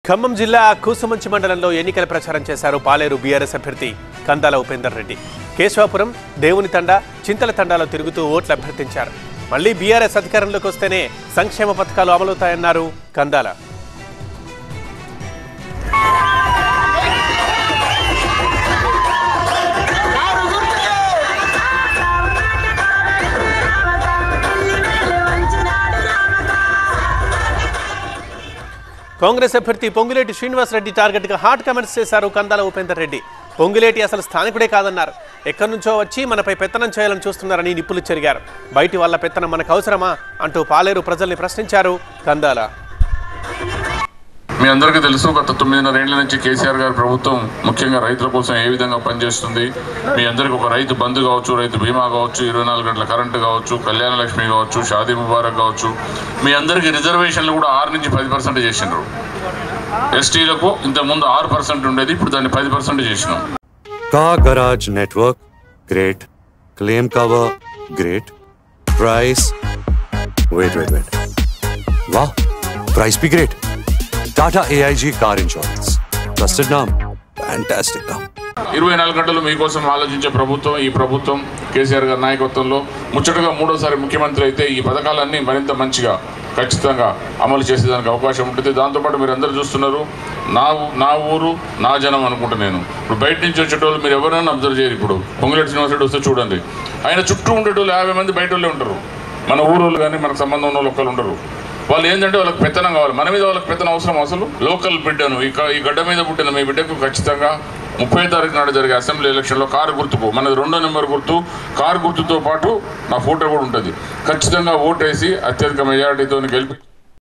ఖమ్మం జిల్లా కూసుమంచి మండలంలో ఎన్నికల ప్రచారం చేశారు పాలేరు బీఆర్ఎస్ అభ్యర్థి కందాల ఉపేందర్ రెడ్డి కేశవాపురం దేవుని తండ చింతల తండాలో తిరుగుతూ ఓట్లు అభ్యర్థించారు మళ్లీ బీఆర్ఎస్ అధికారంలోకి వస్తేనే సంక్షేమ పథకాలు అమలవుతాయన్నారు కందాల కాంగ్రెస్ అభ్యర్థి పొంగులేటి శ్రీనివాస్ రెడ్డి టార్గెట్ గా హాట్ కమెంట్స్ చేశారు కందాల ఉపేందర్ రెడ్డి పొంగులేటి అసలు స్థానికుడే కాదన్నారు ఎక్కడి నుంచో వచ్చి మనపై పెత్తనం చేయాలని చూస్తున్నారని నిప్పులు చెరిగారు బయటి వాళ్ళ పెత్తనం మనకు అవసరమా అంటూ పాలేరు ప్రజల్ని ప్రశ్నించారు కందాల మీ అందరికీ తెలుసు గత తొమ్మిదిన్నర ఏళ్ల నుంచి కేసీఆర్ గారి ప్రభుత్వం ముఖ్యంగా రైతుల కోసం ఏ విధంగా పనిచేస్తుంది మీ అందరికీ ఒక రైతు బంధు కావచ్చు రైతు బీమా కావచ్చు ఇరవై నాలుగు గంటల కరెంటు కావచ్చు కళ్యాణ లక్ష్మి కావచ్చు షాదీ ముబారక్ కావచ్చు మీ అందరికీ రిజర్వేషన్లు కూడా ఆరు నుంచి పది పర్సెంట్ చేసిండ్రు ఎస్టీలకు ఇంతకుముందు ఆరు పర్సెంట్ ఉండేది ఇప్పుడు దాన్ని పది పర్సెంట్ చేసినాం Car Garage Network, great. Claim cover, great. Price, wait, wait, wait. Wow, price be great. Tata AIG Car Insurance. Trusted name. Fantastic name. ఇరవై నాలుగు గంటలు మీకోసం ఆలోచించే ప్రభుత్వం ఈ ప్రభుత్వం కేసీఆర్ గారి నాయకత్వంలో ముచ్చటగా మూడోసారి ముఖ్యమంత్రి అయితే ఈ పథకాలన్నీ మరింత మంచిగా ఖచ్చితంగా అమలు చేసేదానికి అవకాశం ఉంటుంది దాంతోపాటు మీరు అందరూ చూస్తున్నారు నా ఊ- నా ఊరు నా జనం అనుకుంటా నేను ఇప్పుడు బయట నుంచి వచ్చేటోళ్ళు మీరు ఎవరైనా అబ్జర్వ్ చేయరు ఇప్పుడు పొంగులేటి శ్రీనివాసరెడ్డి వస్తే చూడండి ఆయన చుట్టూ ఉండేటోళ్ళు యాభై మంది బయట వాళ్ళే ఉంటారు మన ఊరోళ్ళు కానీ మనకు సంబంధం ఉన్న వాళ్ళు ఒక్కరు ఉండరు వాళ్ళు ఏంటంటే వాళ్ళకి పెత్తనం కావాలి మన మీద వాళ్ళకి పెత్తనం అవసరం అసలు లోకల్ బిడ్డను ఈ క- ఈ గడ్డ మీద పుట్టిన మీ బిడ్డకు ఖచ్చితంగా ముప్పై తారీఖు నాడు జరిగే అసెంబ్లీ ఎలక్షన్లో కారు గుర్తుకు మనది రెండో నెంబర్ గుర్తు కారు గుర్తుతో పాటు నా ఫోటో కూడా ఉంటుంది ఖచ్చితంగా ఓటేసి అత్యధిక మెజారిటీతో గెలిపి